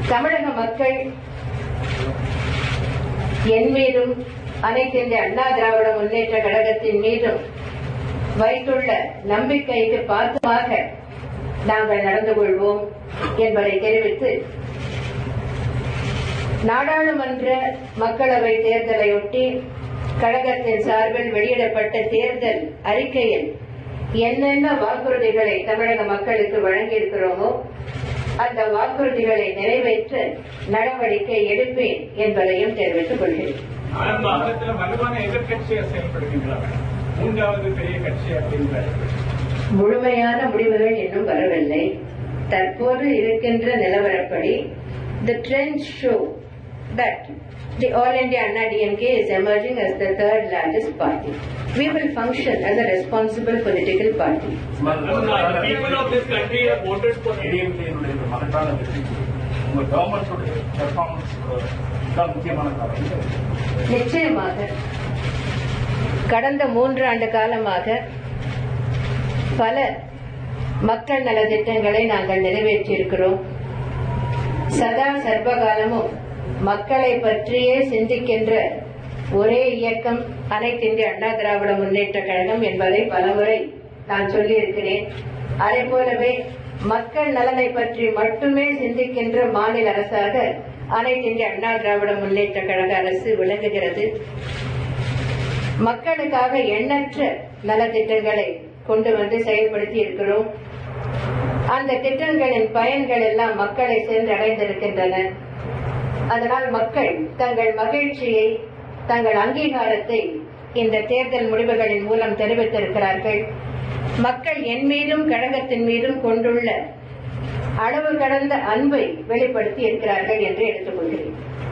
தமிழக மக்கள் என் மீதும் அனைத்து இந்திய அண்ணா திராவிட முன்னேற்ற கழகத்தின் மீதும் வைத்துள்ள நம்பிக்கைக்கு பாத்துமாக நாங்கள் நடந்து கொள்வோம் என்பதை தெரிவித்து நாடாளுமன்ற மக்களவை தேர்தலையொட்டி கழகத்தின் சார்பில் வெளியிடப்பட்ட தேர்தல் அறிக்கையில் என்னென்ன வாக்குறுதிகளை தமிழக மக்களுக்கு வழங்கியிருக்கிறோமோ அந்த வாக்குறுதிகளை நிறைவேற்ற நடவடிக்கை எடுப்பேன் என்பதையும் தெரிவித்துக் கொள்கிறேன் மாநிலத்துல வலுவான எதிர்கட்சியா செயல்படுவீங்களா மூன்றாவது பெரிய கட்சி அப்படிங்கிற முழுமையான முடிவுகள் இன்னும் வரவில்லை தற்போது இருக்கின்ற நிலவரப்படி the trends show that the All India Anna DMK is emerging as the third largest party. We will function as a responsible political party. people of this country have voted for ஏடிஎம்கேனுடைய இந்த மகத்தான வெற்றிக்கு உங்க கவர்மெண்டோட performance தான் முக்கியமான காரணம் நிச்சயமாக கடந்த மூன்று ஆண்டு காலமாக பல மக்கள் நல திட்டங்களை நாங்கள் நிறைவேற்றியிருக்கிறோம் சதா சர்வகாலமும் மக்களை பற்றியே சிந்திக்கின்ற ஒரே இயக்கம் அனைத்து இந்திய அண்ணா திராவிட முன்னேற்ற கழகம் என்பதை பலமுறை நான் சொல்லியிருக்கிறேன் அதே போலவே மக்கள் நலனை பற்றி மட்டுமே சிந்திக்கின்ற மாநில அரசாக அனைத்து இந்திய அண்ணா திராவிட முன்னேற்ற கழக அரசு விளங்குகிறது மக்களுக்காக எண்ணற்ற நலத்திட்டங்களை கொண்டு வந்து செயல்படுத்தி இருக்கிறோம் அந்த திட்டங்களின் பயன்கள் எல்லாம் மக்களை சென்றடைந்திருக்கின்றன அதனால் மக்கள் தங்கள் மகிழ்ச்சியை தங்கள் அங்கீகாரத்தை இந்த தேர்தல் முடிவுகளின் மூலம் தெரிவித்திருக்கிறார்கள் மக்கள் என் மீதும் கழகத்தின் மீதும் கொண்டுள்ள அளவு கடந்த அன்பை வெளிப்படுத்தி இருக்கிறார்கள் என்று எடுத்துக்கொள்கிறேன்